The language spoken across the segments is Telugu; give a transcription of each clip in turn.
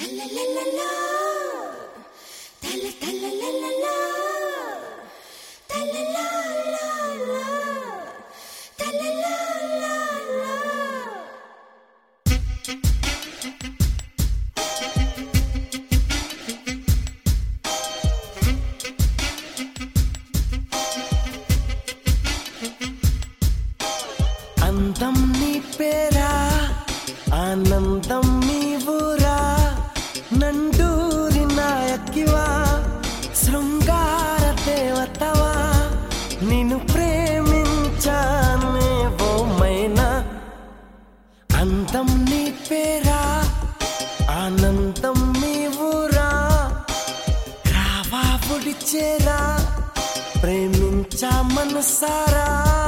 అందం నీ పేరా ఆనందం నీ ఊరా నండూరి నాయకివా శృంగార దేవతవా నిన్ను ప్రేమించానే ఓ మైనా అందం నీ పేరా ఆనందం నీ ఊరా రావా పుడిచేరా ప్రేమించా మనసారా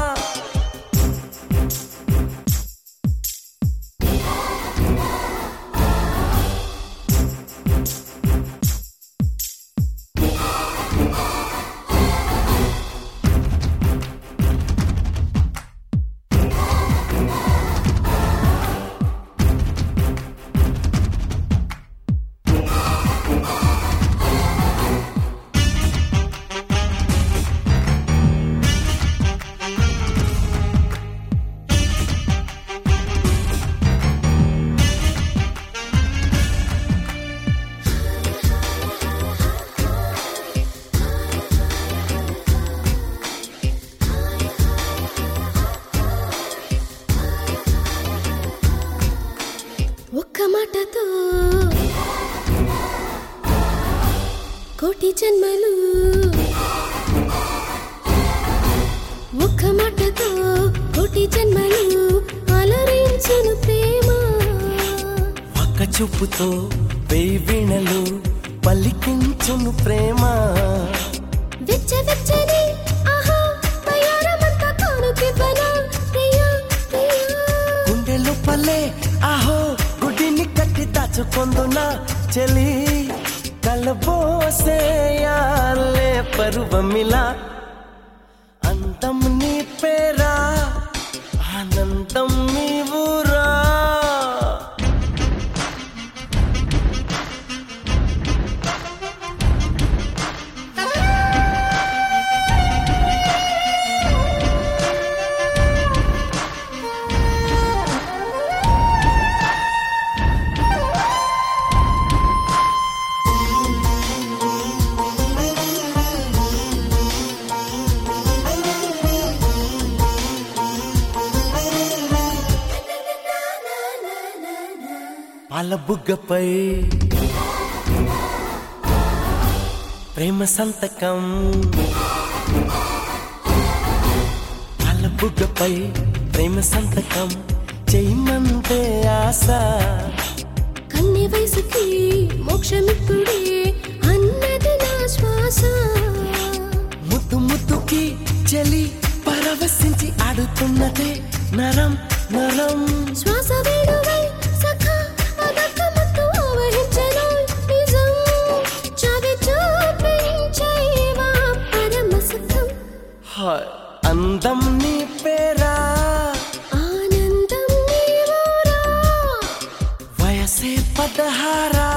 ఒక్క మాటతో కోటి జన్మలు ఒక్క మాటతో కోటి జన్మలు అలరించును ప్రేమ ఒక్క చూపుతో వెయ్యి వీణలు పలికించును ప్రేమ వెచ్చ వెచ్చని ఆహా తయారమంతా కానుకివ్వనా ప్రియా ప్రియా గుండెలు పల్లె ఆహో గుడిని కట్టి దాచుకొందునా చెలి కలబోసేయాలే పరువమిలా అందం నీ పేరా ఆనందం నీ ఊరా పాల బుగ్గపై ప్రేమ సంతకం పాల బుగ్గపై ప్రేమ సంతకం చేయమంతే ఆశ కన్నె వయసుకి మోక్షమిప్పుడే అన్నది నా శ్వాస ముద్దు ముద్దుకి చలి పరవశించి ఆడుతున్నదే నరం నరం శ్వాస వేణువై సఖా అదక్క మత్తు ఆవహించెను నిజం చావి చూపించేవా పరమ సుఖం హాయ్ అందం నీ పేరా ఆనందం నీవురా వయసే పదహారా